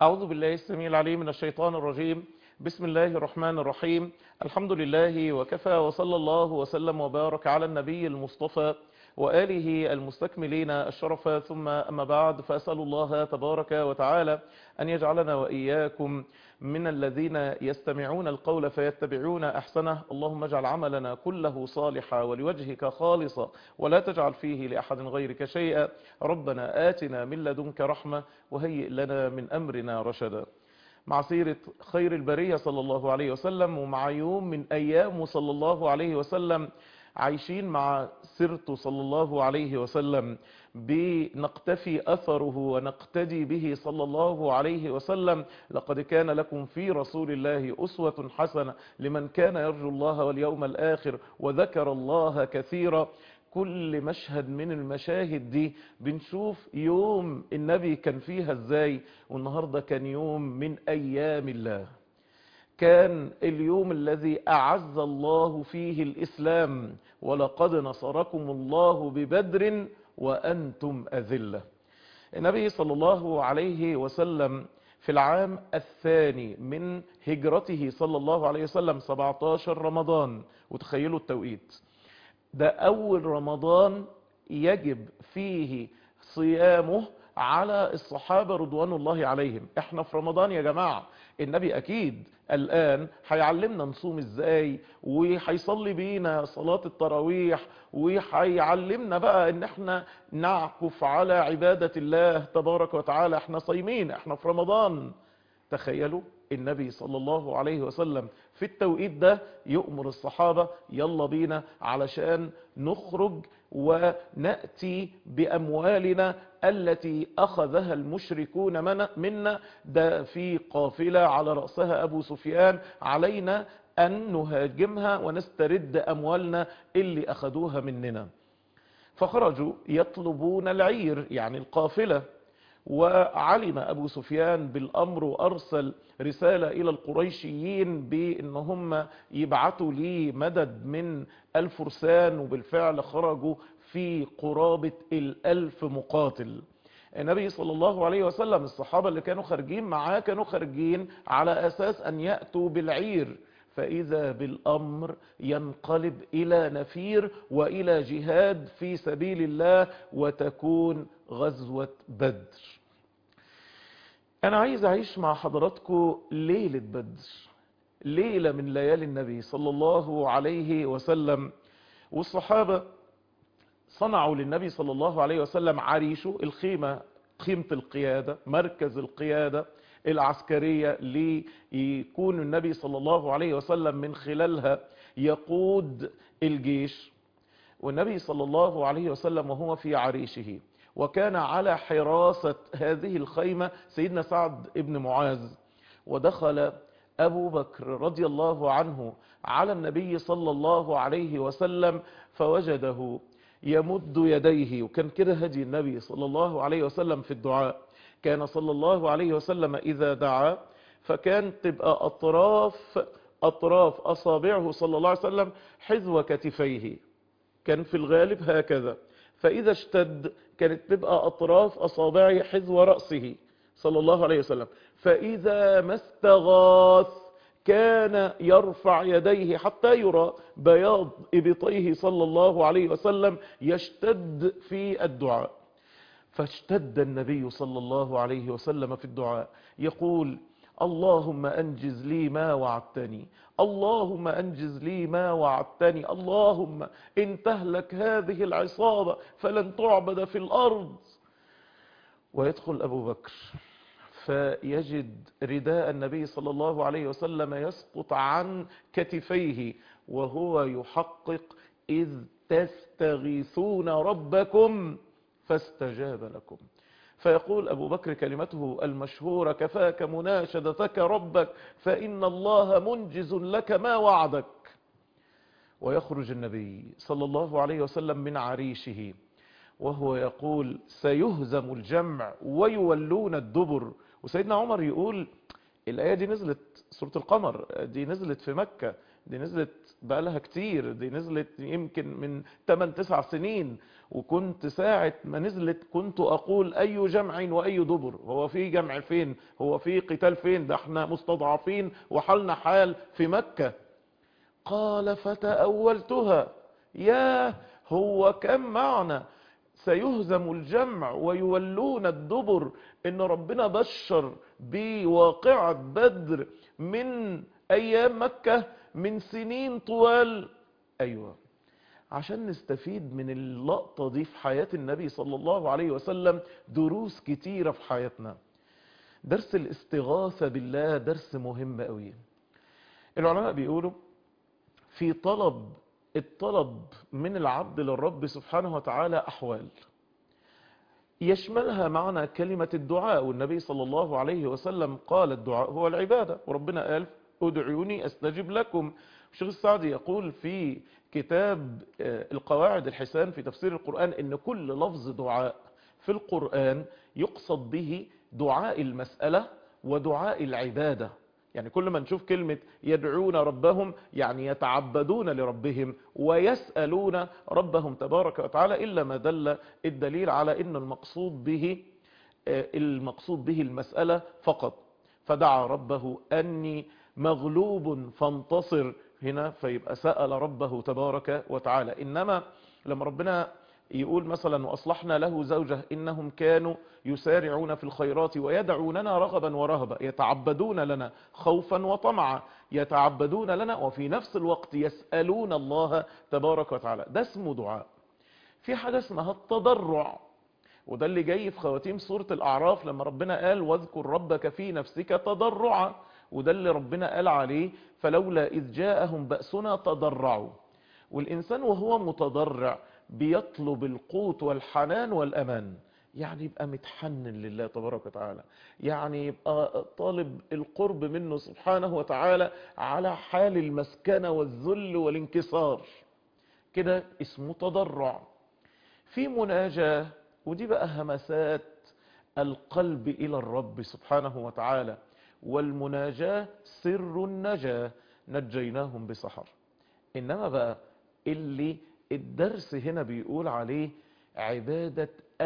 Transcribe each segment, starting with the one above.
أعوذ بالله السميع العليم من الشيطان الرجيم بسم الله الرحمن الرحيم الحمد لله وكفى وصلى الله وسلم وبارك على النبي المصطفى وآله المستكملين الشرف ثم أما بعد فأسأل الله تبارك وتعالى أن يجعلنا وإياكم من الذين يستمعون القول فيتبعون أحسنه اللهم اجعل عملنا كله صالحا ولوجهك خالصا ولا تجعل فيه لأحد غيرك شيئا ربنا آتنا من لدنك رحمة وهيئ لنا من أمرنا رشدا مع سيرة خير البرية صلى الله عليه وسلم ومع يوم من أيام صلى الله عليه وسلم عايشين مع سيرته صلى الله عليه وسلم بنقتفي أثره ونقتدي به صلى الله عليه وسلم لقد كان لكم في رسول الله أسوة حسنة لمن كان يرجو الله واليوم الآخر وذكر الله كثيرا كل مشهد من المشاهد دي بنشوف يوم النبي كان فيها ازاي والنهاردة كان يوم من أيام الله كان اليوم الذي أعز الله فيه الإسلام ولقد نصركم الله ببدر وأنتم أذلة النبي صلى الله عليه وسلم في العام الثاني من هجرته صلى الله عليه وسلم 17 رمضان وتخيلوا التوقيت ده أول رمضان يجب فيه صيامه على الصحابة رضوان الله عليهم احنا في رمضان يا جماعة النبي اكيد الان هيعلمنا نصوم ازاي وهيصلي بينا صلاة التراويح وهيعلمنا بقى ان احنا نعكف على عبادة الله تبارك وتعالى احنا صايمين احنا في رمضان تخيلوا النبي صلى الله عليه وسلم في التوقيت ده يؤمر الصحابة يلا بينا علشان نخرج ونأتي بأموالنا التي أخذها المشركون منا ده في قافلة على رأسها أبو سفيان علينا أن نهاجمها ونسترد أموالنا اللي أخذوها مننا فخرجوا يطلبون العير يعني القافلة وعلم أبو سفيان بالأمر وأرسل رسالة إلى القريشيين بأن هم يبعثوا لي مدد من الفرسان وبالفعل خرجوا في قرابة الألف مقاتل النبي صلى الله عليه وسلم الصحابة اللي كانوا خارجين معاه كانوا خارجين على أساس أن يأتوا بالعير فإذا بالأمر ينقلب إلى نفير وإلى جهاد في سبيل الله وتكون غزوة بدر أنا عايز أعيش مع حضراتكم ليلة بدر ليلة من ليالي النبي صلى الله عليه وسلم والصحابة صنعوا للنبي صلى الله عليه وسلم عريشه الخيمة خيمة القيادة مركز القيادة العسكرية ليكون النبي صلى الله عليه وسلم من خلالها يقود الجيش والنبي صلى الله عليه وسلم وهو في عريشه وكان على حراسة هذه الخيمة سيدنا سعد ابن معاذ ودخل أبو بكر رضي الله عنه على النبي صلى الله عليه وسلم فوجده يمد يديه وكان كده هدي النبي صلى الله عليه وسلم في الدعاء كان صلى الله عليه وسلم إذا دعا فكان تبقى أطراف أطراف أصابعه صلى الله عليه وسلم حذو كتفيه كان في الغالب هكذا فإذا اشتد كانت تبقى أطراف أصابعه حذو رأسه صلى الله عليه وسلم فإذا ما استغاث كان يرفع يديه حتى يرى بياض إبطيه صلى الله عليه وسلم يشتد في الدعاء فاشتد النبي صلى الله عليه وسلم في الدعاء يقول اللهم أنجز لي ما وعدتني اللهم أنجز لي ما وعدتني اللهم إن تهلك هذه العصابة فلن تعبد في الأرض ويدخل أبو بكر فيجد رداء النبي صلى الله عليه وسلم يسقط عن كتفيه وهو يحقق إذ تستغيثون ربكم فاستجاب لكم فيقول أبو بكر كلمته المشهورة كفاك مناشدتك ربك فإن الله منجز لك ما وعدك ويخرج النبي صلى الله عليه وسلم من عريشه وهو يقول سيهزم الجمع ويولون الدبر وسيدنا عمر يقول الآية دي نزلت سورة القمر دي نزلت في مكة دي نزلت بقالها كتير دي نزلت يمكن من 8 9 سنين وكنت ساعة ما نزلت كنت أقول أي جمع وأي دبر هو في جمع فين هو في قتال فين ده احنا مستضعفين وحالنا حال في مكة قال فتأولتها يا هو كم معنى سيهزم الجمع ويولون الدبر ان ربنا بشر بواقعة بدر من ايام مكة من سنين طوال ايوه عشان نستفيد من اللقطة دي في حياة النبي صلى الله عليه وسلم دروس كتيرة في حياتنا درس الاستغاثة بالله درس مهم قوي العلماء بيقولوا في طلب الطلب من العبد للرب سبحانه وتعالى أحوال يشملها معنى كلمة الدعاء والنبي صلى الله عليه وسلم قال الدعاء هو العبادة وربنا قال ادعوني استجب لكم الشيخ السعدي يقول في كتاب القواعد الحسان في تفسير القرآن ان كل لفظ دعاء في القرآن يقصد به دعاء المسألة ودعاء العبادة يعني كل ما نشوف كلمة يدعون ربهم يعني يتعبدون لربهم ويسألون ربهم تبارك وتعالى إلا ما دل الدليل على أن المقصود به المقصود به المسألة فقط فدعا ربه أني مغلوب فانتصر هنا فيبقى سأل ربه تبارك وتعالى إنما لما ربنا يقول مثلا وأصلحنا له زوجه إنهم كانوا يسارعون في الخيرات ويدعوننا رغبا ورهبا يتعبدون لنا خوفا وطمعا يتعبدون لنا وفي نفس الوقت يسألون الله تبارك وتعالى ده اسمه دعاء في حاجة اسمها التضرع وده اللي جاي في خواتيم سورة الأعراف لما ربنا قال واذكر ربك في نفسك تضرعا وده اللي ربنا قال عليه فلولا إذ جاءهم بأسنا تضرعوا والإنسان وهو متضرع بيطلب القوت والحنان والأمان يعني يبقى متحنن لله تبارك وتعالى يعني يبقى طالب القرب منه سبحانه وتعالى على حال المسكنة والذل والانكسار كده اسمه تضرع في مناجاة ودي بقى همسات القلب إلى الرب سبحانه وتعالى والمناجاة سر النجاة نجيناهم بسحر إنما بقى اللي الدرس هنا بيقول عليه عبادة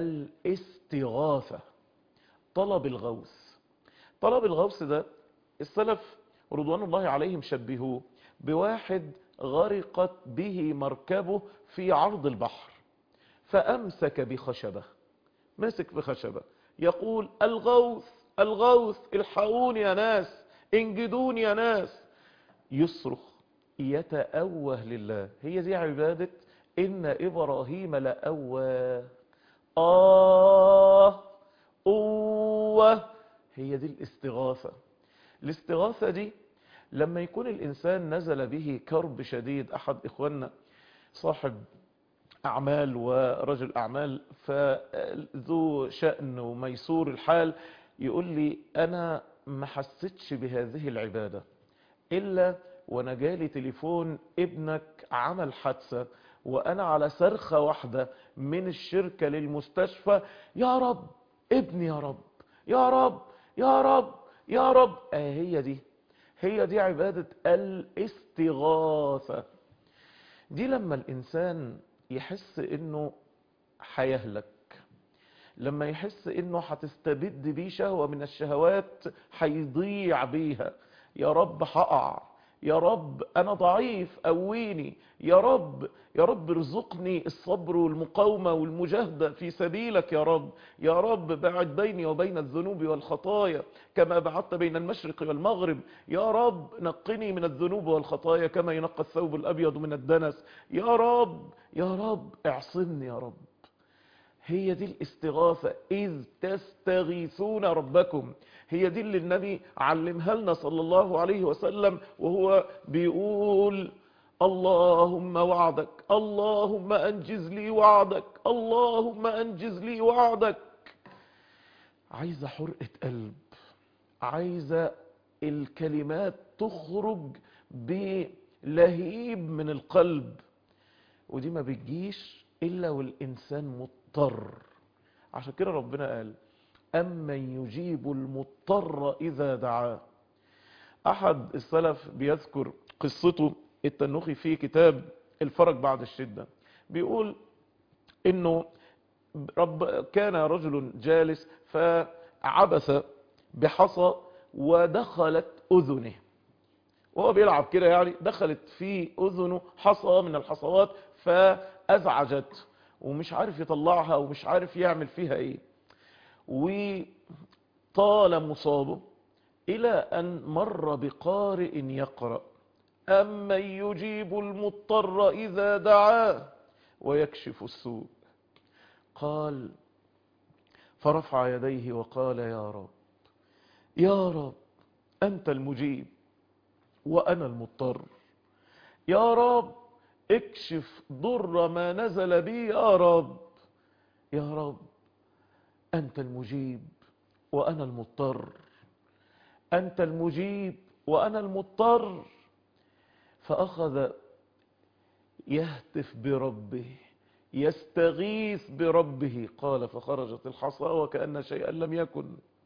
الاستغاثة طلب الغوث طلب الغوث ده السلف رضوان الله عليهم شبهوه بواحد غرقت به مركبه في عرض البحر فأمسك بخشبة مسك بخشبة يقول الغوث الغوث الحقوني يا ناس انجدوني يا ناس يصرخ يتأوه لله هي دي عبادة إن إبراهيم لأواه آه أوه هي دي الاستغاثة الاستغاثة دي لما يكون الإنسان نزل به كرب شديد أحد إخواننا صاحب أعمال ورجل أعمال فذو شأن وميسور الحال يقول لي أنا ما حسيتش بهذه العبادة إلا وانا جالي تليفون ابنك عمل حادثة وانا على صرخة واحدة من الشركة للمستشفى يا رب ابني يا رب يا رب يا رب يا رب اه هي دي هي دي عبادة الاستغاثة دي لما الانسان يحس انه هيهلك لما يحس انه هتستبد بيه شهوة من الشهوات هيضيع بيها يا رب هقع يا رب أنا ضعيف قويني يا رب يا رب ارزقني الصبر والمقاومة والمجاهدة في سبيلك يا رب يا رب بعد بيني وبين الذنوب والخطايا كما بعدت بين المشرق والمغرب يا رب نقني من الذنوب والخطايا كما ينقى الثوب الأبيض من الدنس يا رب يا رب اعصمني يا رب هي دي الاستغاثة إذ تستغيثون ربكم هي دي اللي النبي علمها لنا صلى الله عليه وسلم وهو بيقول اللهم وعدك اللهم أنجز لي وعدك اللهم أنجز لي وعدك عايزة حرقة قلب عايزة الكلمات تخرج بلهيب من القلب ودي ما بتجيش إلا والإنسان مضطر عشان كده ربنا قال أمن يجيب المضطر إذا دعاه أحد السلف بيذكر قصته التنوخي في كتاب الفرج بعد الشدة بيقول انه رب كان رجل جالس فعبث بحصى ودخلت اذنه وهو بيلعب كده يعني دخلت في اذنه حصى من الحصوات فازعجت ومش عارف يطلعها ومش عارف يعمل فيها ايه وطال مصابه الى ان مر بقارئ يقرأ أمن يجيب المضطر إذا دعاه ويكشف السوء قال فرفع يديه وقال يا رب يا رب أنت المجيب وأنا المضطر يا رب اكشف ضر ما نزل بي يا رب يا رب أنت المجيب وأنا المضطر أنت المجيب وأنا المضطر فأخذ يهتف بربه يستغيث بربه قال فخرجت الحصى وكأن شيئا لم يكن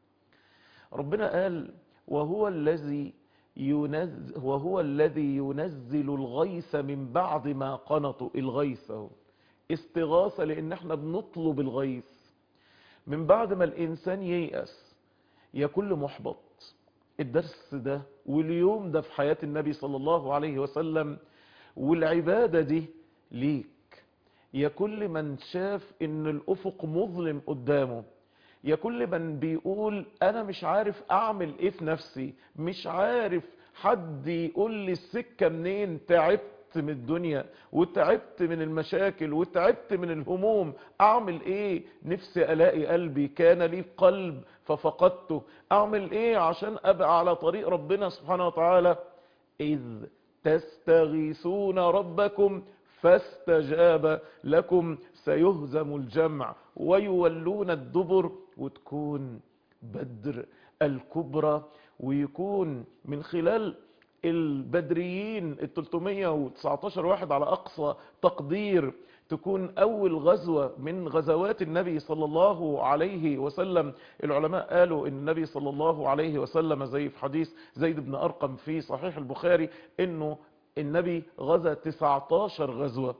ربنا قال وهو الذي ينزل وهو الذي ينزل الغيث من بعد ما قنطوا الغيث اهو استغاثة لان احنا بنطلب الغيث من بعد ما الانسان ييأس يا كل محبط الدرس ده واليوم ده في حياة النبي صلى الله عليه وسلم والعبادة دي ليك يا كل من شاف ان الافق مظلم قدامه يا كل من بيقول انا مش عارف اعمل ايه في نفسي مش عارف حد يقول لي السكة منين تعبت من الدنيا وتعبت من المشاكل وتعبت من الهموم اعمل ايه نفسي الاقي قلبي كان لي قلب ففقدته اعمل ايه عشان ابقى على طريق ربنا سبحانه وتعالى اذ تستغيثون ربكم فاستجاب لكم سيهزم الجمع ويولون الدبر وتكون بدر الكبرى ويكون من خلال البدريين ال 319 واحد على أقصى تقدير تكون أول غزوة من غزوات النبي صلى الله عليه وسلم العلماء قالوا إن النبي صلى الله عليه وسلم زي في حديث زيد بن أرقم في صحيح البخاري إنه النبي غزا 19 غزوة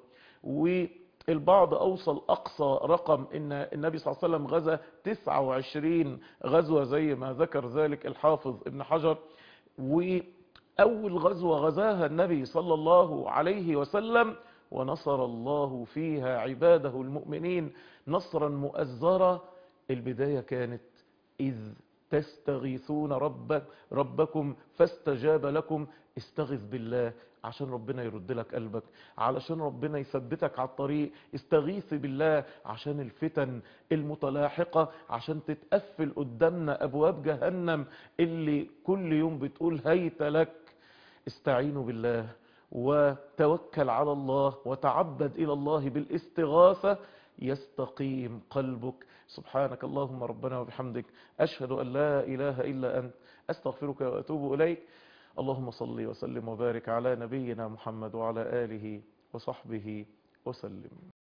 والبعض أوصل أقصى رقم إن النبي صلى الله عليه وسلم غزا 29 غزوة زي ما ذكر ذلك الحافظ ابن حجر وأول غزوة غزاها النبي صلى الله عليه وسلم ونصر الله فيها عباده المؤمنين نصرا مؤزرا البداية كانت إذ تستغيثون ربك ربكم فاستجاب لكم استغيث بالله عشان ربنا يرد لك قلبك علشان ربنا يثبتك على الطريق استغيث بالله عشان الفتن المتلاحقة عشان تتقفل قدامنا أبواب جهنم اللي كل يوم بتقول هيت لك استعينوا بالله وتوكل على الله وتعبد إلى الله بالاستغاثة يستقيم قلبك سبحانك اللهم ربنا وبحمدك أشهد أن لا إله إلا أنت أستغفرك وأتوب إليك اللهم صل وسلم وبارك على نبينا محمد وعلى آله وصحبه وسلم